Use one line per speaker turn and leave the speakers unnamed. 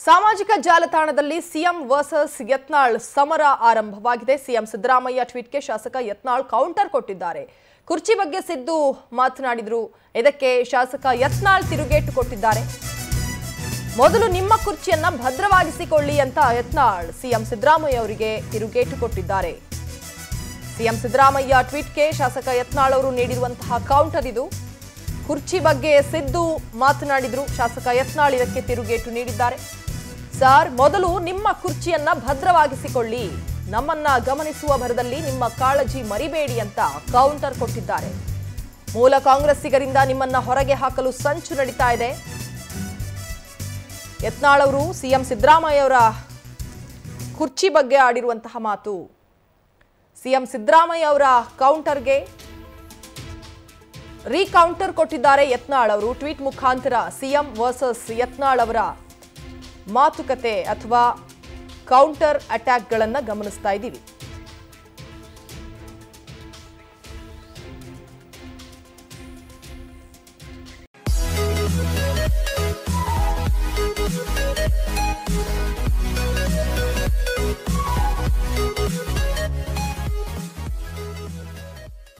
ಸಾಮಾಜಿಕ ಜಾಲತಾಣದಲ್ಲಿ CM versus Yatnal ಸಮರ ಆರಂಭವಾಗಿದೆ ಸಿಎಂ ಸಿದ್ದರಾಮಯ್ಯ ಟ್ವೀಟ್ಗೆ ಶಾಸಕ ಯತ್ನಾಳ್ ಕೌಂಟರ್ ಕೊಟ್ಟಿದ್ದಾರೆ ಕುರ್ಚಿ ಬಗ್ಗೆ ಸಿದ್ದು ಮಾತನಾಡಿದ್ರು ಇದಕ್ಕೆ ಶಾಸಕ ಯತ್ನಾಳ್ ತಿರುಗೇಟು ಕೊಟ್ಟಿದ್ದಾರೆ ಮೊದಲು ನಿಮ್ಮ ಕುರ್ಚಿಯನ್ನ ಭದ್ರವಾಗಿಸಿಕೊಳ್ಳಿ ಅಂತ ಯತ್ನಾಳ್ ಸಿಎಂ ಸಿದ್ದರಾಮಯ್ಯ ಅವರಿಗೆ ತಿರುಗೇಟು ಕೊಟ್ಟಿದ್ದಾರೆ ಸಿಎಂ ಸಿದ್ದರಾಮಯ್ಯ ಟ್ವೀಟ್ಗೆ ಶಾಸಕ ಯತ್ನಾಳ್ ಅವರು ನೀಡಿರುವಂತಹ ಕೌಂಟರ್ ಇದು ಕುರ್ಚಿ ಬಗ್ಗೆ ಸಿದ್ದು ಮಾತನಾಡಿದ್ರು ಶಾಸಕ ಯತ್ನಾಳ್ ಇದಕ್ಕೆ ತಿರುಗೇಟು ನೀಡಿದ್ದಾರೆ ಸರ್ ಮೊದಲು ನಿಮ್ಮ ಕುರ್ಚಿಯನ್ನ ಭದ್ರವಾಗಿಸಿಕೊಳ್ಳಿ ನಮ್ಮನ್ನ ಗಮನಿಸುವ ಭರದಲ್ಲಿ ನಿಮ್ಮ ಕಾಳಜಿ ಮರಿಬೇಡಿ ಅಂತ ಕೌಂಟರ್ ಕೊಟ್ಟಿದ್ದಾರೆ ಮೂಲ ಕಾಂಗ್ರೆಸ್ಸಿಗರಿಂದ ನಿಮ್ಮನ್ನ ಹೊರಗೆ ಹಾಕಲು ಸಂಚು ನಡೀತಾ ಇದೆ ಯತ್ನಾಳ್ ಅವರು ಸಿಎಂ ಸಿದ್ದರಾಮಯ್ಯ ಅವರ ಕುರ್ಚಿ ಬಗ್ಗೆ ಆಡಿರುವಂತಹ ಮಾತು ಸಿಎಂ ಸಿದ್ದರಾಮಯ್ಯ ಅವರ ಕೌಂಟರ್ಗೆ ರೀಕೌಂಟರ್ ಕೊಟ್ಟಿದ್ದಾರೆ ಯತ್ನಾಳ್ ಅವರು ಟ್ವೀಟ್ ಮುಖಾಂತರ ಸಿಎಂ ವರ್ಸಸ್ ಯತ್ನಾಳ್ ಅವರ ಮಾತುಕತೆ ಅಥವಾ ಕೌಂಟರ್ ಅಟ್ಯಾಕ್ಗಳನ್ನು ಗಮನಿಸ್ತಾ ಇದ್ದೀವಿ